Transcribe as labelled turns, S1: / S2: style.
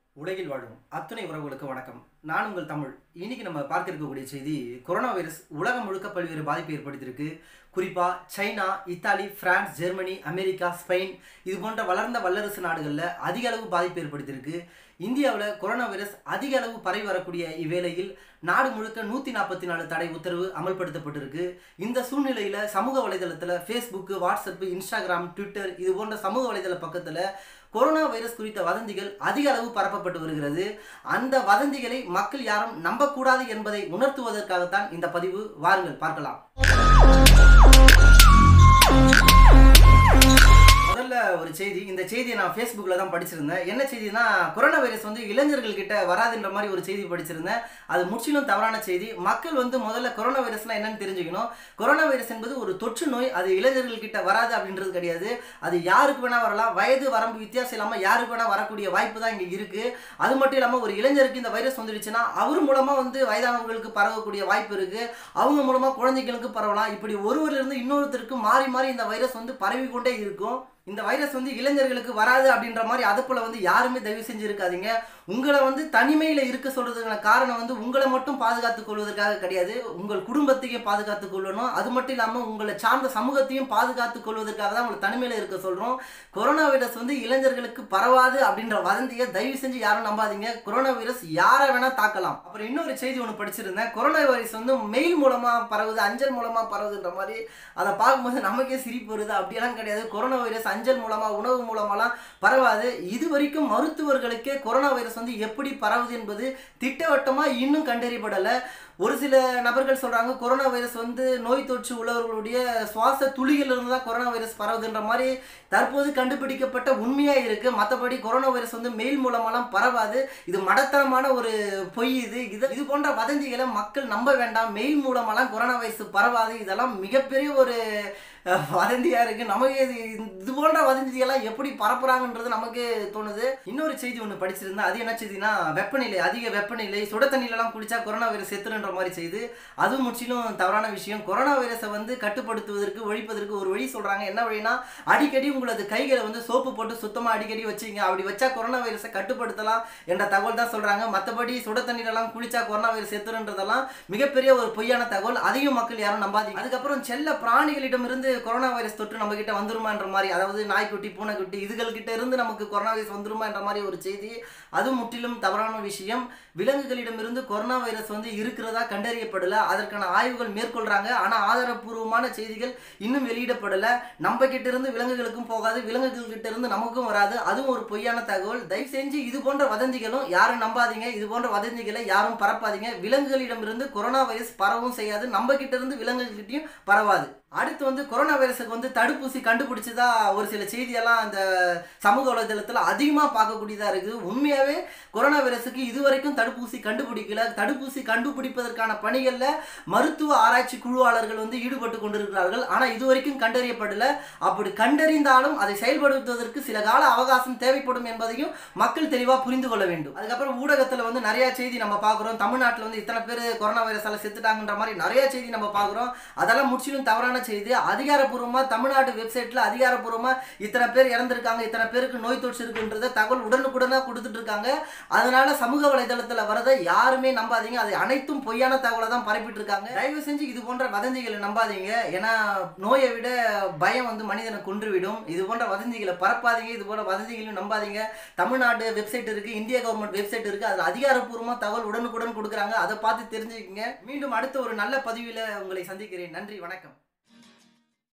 S1: உலகில் வாழும் அத்துணை உறவுகளுக்கு வணக்கம் நான் உங்கள் தமிழ் இன்னைக்கு நம்ம பார்க்க இருக்கக்கூடிய செய்தி கொரோனா வைரஸ் உலகம் முழுக்க பல்வேறு பாதிப்பை ஏற்படுத்தியிருக்கு குறிப்பாக China Italy France Germany America Spain இது போன்ற வளர்ந்த வல்லரசு நாடுகளில் அதிக அளவு பாதிப்பு ஏற்படுத்தியிருக்கு இந்தியாவில் கொரோனா வைரஸ் அதிக அளவு பரவி வரக்கூடிய இவ்வேளையில் நாடு முழுக்க நூற்றி நாற்பத்தி நாலு தடை உத்தரவு அமல்படுத்தப்பட்டிருக்கு இந்த சூழ்நிலையில் சமூக வலைதளத்தில் ஃபேஸ்புக்கு வாட்ஸ்அப்பு இன்ஸ்டாகிராம் ட்விட்டர் இது போன்ற சமூக வலைதள பக்கத்தில் கொரோனா வைரஸ் குறித்த வதந்திகள் அதிக அளவு பரப்பப்பட்டு வருகிறது அந்த வதந்திகளை மக்கள் யாரும் நம்பக்கூடாது என்பதை உணர்த்துவதற்காகத்தான் இந்த பதிவு வாருங்கள் பார்க்கலாம் முதல்ல ஒரு செய்தி இந்த செய்தியை நான் ஃபேஸ்புக்கில் தான் படிச்சிருந்தேன் என்ன செய்தினா கொரோனா வைரஸ் வந்து இளைஞர்கள் கிட்ட வராதுன்ற மாதிரி ஒரு செய்தி படிச்சிருந்தேன் அது முற்றிலும் தவறான செய்தி மக்கள் வந்து முதல்ல கொரோனா வைரஸ்னா என்னன்னு தெரிஞ்சுக்கணும் கொரோனா வைரஸ் என்பது ஒரு தொற்று நோய் அது இளைஞர்கள் கிட்ட வராது அப்படின்றது கிடையாது அது யாருக்கு வேணா வரலாம் வயது வரம்பு வித்தியாசம் இல்லாமல் யாருக்கு வேணா வரக்கூடிய வாய்ப்பு தான் இங்கே இருக்கு அது மட்டும் இல்லாமல் ஒரு இளைஞருக்கு இந்த வைரஸ் வந்துடுச்சுன்னா அவர் மூலமா வந்து வயதானவர்களுக்கு பரவக்கூடிய வாய்ப்பு இருக்கு அவங்க மூலமா குழந்தைகளுக்கு பரவலாம் இப்படி ஒருவர்ல இருந்து இன்னொருத்தருக்கு மாறி மாறி இந்த வைரஸ் வந்து பரவி கொண்டே இருக்கும் இந்த வைரஸ் வந்து இளைஞர்களுக்கு வராது அப்படின்ற மாதிரி அது போல வந்து யாருமே தயவு செஞ்சு இருக்காதீங்க உங்களை வந்து தனிமையில் இருக்க சொல்றதுக்கான காரணம் வந்து உங்களை மட்டும் பாதுகாத்துக் கொள்வதற்காக கிடையாது உங்கள் குடும்பத்தையும் பாதுகாத்துக் கொள்ளணும் அது மட்டும் இல்லாமல் உங்களை சார்ந்த சமூகத்தையும் பாதுகாத்துக் கொள்வதற்காக தான் உங்களை தனிமையில் இருக்க சொல்கிறோம் கொரோனா வைரஸ் வந்து இளைஞர்களுக்கு பரவாது அப்படின்ற வதந்தியை தயவு செஞ்சு யாரும் நம்பாதீங்க கொரோனா வைரஸ் யாரை வேணா தாக்கலாம் அப்புறம் இன்னொரு செய்தி ஒன்று படிச்சிருந்தேன் கொரோனா வைரஸ் வந்து மெயில் மூலமா பரவுது அஞ்சல் மூலமா பரவுதுன்ற மாதிரி அதை பார்க்கும்போது நமக்கே சிரிப்பு வருது அப்படியெல்லாம் கிடையாது கொரோனா வைரஸ் அஞ்சல் மூலமா உணவு மூலமாலாம் பரவாது இது வரைக்கும் மருத்துவர்களுக்கே கொரோனா வைரஸ் வந்து எப்படி பரவுது என்பது திட்டவட்டமா இன்னும் கண்டறியப்படலை ஒரு சில நபர்கள் சொல்றாங்க கொரோனா வைரஸ் வந்து நோய் தொற்று உள்ளவர்களுடைய சுவாச துளிகள் இருந்து தான் கொரோனா வைரஸ் பரவுதுன்ற மாதிரி தற்போது கண்டுபிடிக்கப்பட்ட உண்மையா இருக்கு மற்றபடி கொரோனா வைரஸ் வந்து மெயில் மூலமாலாம் பரவாது இது மடத்தனமான ஒரு பொய் இது இது இது போன்ற வதந்திகளை மக்கள் நம்ப வேண்டாம் மெயில் மூலமாலாம் கொரோனா வைரஸ் பரவாது இதெல்லாம் மிகப்பெரிய ஒரு அஹ், வதந்தியா இருக்கு நமக்கு இது இது போன்ற வதந்தியெல்லாம் எப்படி பரப்புறாங்கன்றது நமக்கு தோணுது இன்னொரு செய்தி ஒன்று படிச்சிருந்தேன் அது என்ன செய்தினா வெப்பநிலை அதிக வெப்பநிலை சுட தண்ணியிலலாம் குடிச்சா கொரோனா வைரஸ் செத்துருன்ற மாதிரி செய்து அது முற்றிலும் தவறான விஷயம் கொரோனா வைரஸை வந்து கட்டுப்படுத்துவதற்கு ஒழிப்பதற்கு ஒரு வழி சொல்றாங்க என்ன வழினா அடிக்கடி உங்களது கைகளை வந்து சோப்பு போட்டு சுத்தமாக அடிக்கடி வச்சுங்க அப்படி வச்சா கொரோனா வைரஸை கட்டுப்படுத்தலாம் என்ற தகவல் தான் சொல்றாங்க மற்றபடி சுட தண்ணீரெல்லாம் குளிச்சா கொரோனா வைரஸ் செத்துருன்றதெல்லாம் மிகப்பெரிய ஒரு பொய்யான தகவல் அதையும் மக்கள் யாரும் நம்பாதீங்க அதுக்கப்புறம் செல்ல பிராணிகளிடமிருந்து கொரோனா வைரஸ் தொற்று நம்ம கிட்ட வந்துருமான்ற மாதிரி அதாவது நாய்க்குட்டி பூனைக்குட்டி இதுகள் கிட்ட இருந்து நமக்கு கொரோனா வைரஸ் வந்துருமான்ற மாதிரி ஒரு செய்தி அது முற்றிலும் தவறான விஷயம் விலங்குகளிடமிருந்து கொரோனா வைரஸ் வந்து இருக்கிறதா கண்டறியப்படல அதற்கான ஆய்வுகள் மேற்கொள்றாங்க ஆனா ஆதாரப்பூர்வமான செய்திகள் இன்னும் வெளியிடப்படல நம்ம கிட்ட இருந்து விலங்குகளுக்கும் போகாது விலங்குகள் கிட்ட இருந்து நமக்கும் வராது அதுவும் ஒரு பொய்யான தகவல் தயவு செஞ்சு இது போன்ற வதந்திகளும் யாரும் நம்பாதீங்க இது போன்ற வதந்திகளை யாரும் பரப்பாதீங்க விலங்குகளிடமிருந்து கொரோனா வைரஸ் பரவும் செய்யாது நம்ம கிட்ட இருந்து விலங்குகிட்டையும் பரவாது அடுத்து வந்து கொரோனா வைரஸுக்கு வந்து தடுப்பூசி கண்டுபிடிச்சதா ஒரு சில செய்தியெல்லாம் அந்த சமூக வலைதளத்தில் அதிகமாக பார்க்கக்கூடியதாக இருக்குது உண்மையாகவே கொரோனா வைரஸுக்கு இதுவரைக்கும் தடுப்பூசி கண்டுபிடிக்கல தடுப்பூசி கண்டுபிடிப்பதற்கான பணிகளில் மருத்துவ ஆராய்ச்சி குழுவாளர்கள் வந்து ஈடுபட்டு கொண்டிருக்கிறார்கள் ஆனால் இதுவரைக்கும் கண்டறியப்படல அப்படி கண்டறிந்தாலும் அதை செயல்படுத்துவதற்கு சில கால அவகாசம் தேவைப்படும் என்பதையும் மக்கள் தெளிவாக புரிந்து கொள்ள வேண்டும் அதுக்கப்புறம் ஊடகத்தில் வந்து நிறைய செய்தி நம்ம பார்க்குறோம் தமிழ்நாட்டில் வந்து இத்தனை பேர் கொரோனா வைரஸால் செத்துட்டாங்கன்ற மாதிரி நிறைய செய்தி நம்ம பார்க்குறோம் அதெல்லாம் முற்றிலும் தவறான செய்தி அதிகாரப்பூர்வமாக தமிழ்நாடு வெப்சைட்டில் அதிகாரப்பூர்வமாக இத்தனை பேர் இறந்துருக்காங்க இத்தனை பேருக்கு நோய் தொற்று இருக்குன்றத தகவல் உடனுக்குடனாக கொடுத்துட்டு இருக்காங்க அதனால சமூக வலைதளத்தில் வரதை யாருமே நம்பாதீங்க அது அனைத்தும் பொய்யான தகவலை தான் பரப்பிட்டு இருக்காங்க தயவு செஞ்சு இது போன்ற வதந்திகளை நம்பாதீங்க ஏன்னா நோயை விட பயம் வந்து மனிதனை கொன்றுவிடும் இது போன்ற வதந்திகளை பரப்பாதீங்க இது போன்ற வதந்திகளையும் நம்பாதீங்க தமிழ்நாடு வெப்சைட் இருக்கு இந்திய கவர்மெண்ட் வெப்சைட் இருக்கு அதில் அதிகாரப்பூர்வமாக தகவல் உடனுக்குடன் கொடுக்குறாங்க அதை பார்த்து தெரிஞ்சுக்கங்க மீண்டும் அடுத்த ஒரு நல்ல பதிவில் உங்களை சந்திக்கிறேன் நன்றி வணக்கம்